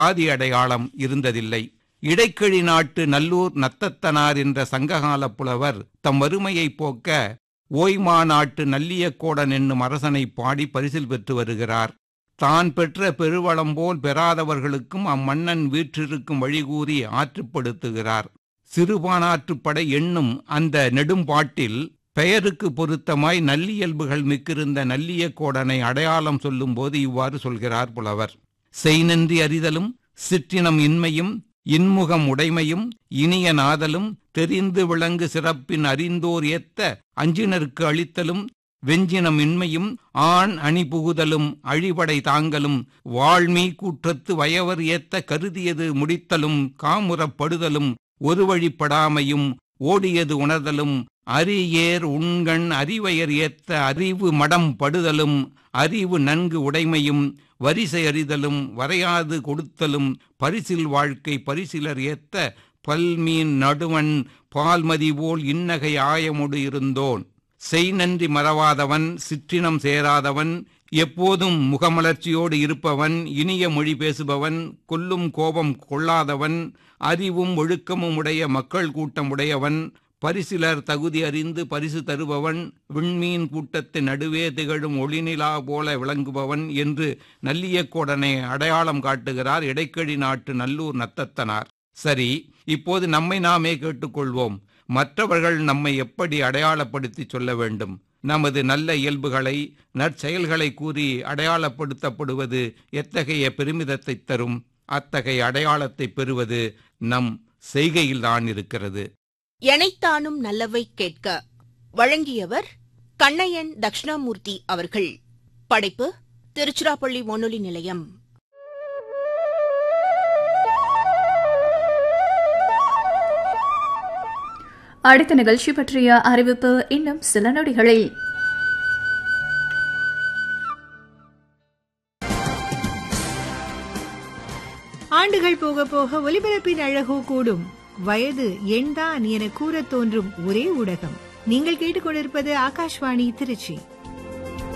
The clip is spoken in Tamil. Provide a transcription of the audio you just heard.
ஆதி அடையாளம் இருந்ததில்லை இடைக்கிழி நாட்டு நல்லூர் நத்தத்தனார் என்ற சங்ககால புலவர் தம் வறுமையை போக்க ஓய்மா நாட்டு நல்லியக்கோடன் என்னும் அரசனை பாடி பரிசில் பெற்று வருகிறார் தான் பெற்ற பெருவளம் போல் பெறாதவர்களுக்கும் அம்மன்னன் வீற்றிருக்கும் வழிகூறி ஆற்றுப்படுத்துகிறார் சிறுபானாற்றுப்படை என்னும் அந்த நெடும்பாட்டில் பெயருக்கு பொருத்தமாய் நல்லியல்புகள் மிக்கிருந்த நல்லியக்கோடனை அடையாளம் சொல்லும்போது இவ்வாறு சொல்கிறார் புலவர் செய்நன்றி அறிதலும் சிற்றினம் இன்மையும் இன்முகம் உடைமையும் இனிய நாதலும் தெரிந்து விளங்கு சிறப்பின் அறிந்தோர் ஏத்த அஞ்சினருக்கு அளித்தலும் வெஞ்சினம் இன்மையும் ஆண் அணி புகுதலும் அழிபடை தாங்கலும் வாழ்மீ கூற்றத்து வயவர் ஏத்த கருதியது முடித்தலும் காமுறப்படுதலும் ஒரு வழிப்படாமையும் ஓடியது உணர்தலும் அரியேர் உண்கண் அறிவயர் ஏத்த அறிவு மடம் படுதலும் அறிவு நன்கு உடைமையும் வரிசை அறிதலும் வரையாது கொடுத்தலும் பரிசில் வாழ்க்கை பரிசிலர் ஏத்த பல்மீன் நடுவன் பால்மதி போல் இன்னகை ஆயமுடு இருந்தோன் செய் நன்றி மறவாதவன் சிற்றினம் சேராதவன் எப்போதும் முகமலர்ச்சியோடு இருப்பவன் இனிய மொழி பேசுபவன் கொல்லும் கோபம் கொள்ளாதவன் அறிவும் ஒழுக்கமும் உடைய மக்கள் கூட்டம் உடையவன் பரிசிலர் தகுதி அறிந்து பரிசு தருபவன் விண்மீன் கூட்டத்தின் நடுவே திகழும் ஒளிநிலா போல விளங்குபவன் என்று நல்லியக்கோடனை அடையாளம் காட்டுகிறார் இடைக்கழி நாட்டு நல்லூர் நத்தத்தனார் சரி இப்போது நம்மை நாமே கேட்டுக்கொள்வோம் மற்றவர்கள் நம்மை எப்படி அடையாளப்படுத்தி சொல்ல வேண்டும் நமது நல்ல இயல்புகளை நற்செயல்களை கூறி அடையாளப்படுத்தப்படுவது எத்தகைய பெருமிதத்தை தரும் அத்தகைய அடையாளத்தை பெறுவது நம் செய்கையில்தான் இருக்கிறது எனைத்தானும் நல்லவை கேட்க வழங்கியவர் கண்ணையன் தக்ஷணாமூர்த்தி அவர்கள் படைப்பு திருச்சிராப்பள்ளி வானொலி நிலையம் அடுத்த நிகழ்ச்சி பற்றிய அறிவிப்பு இன்னும் சில நொடிகளில் ஆண்டுகள் போக போக ஒலிபரப்பின் அழகோ கூடும் வயது எண்தான் என கூறத் தோன்றும் ஒரே ஊடகம் நீங்கள் கேட்டுக்கொண்டிருப்பது ஆகாஷ்வாணி திருச்சி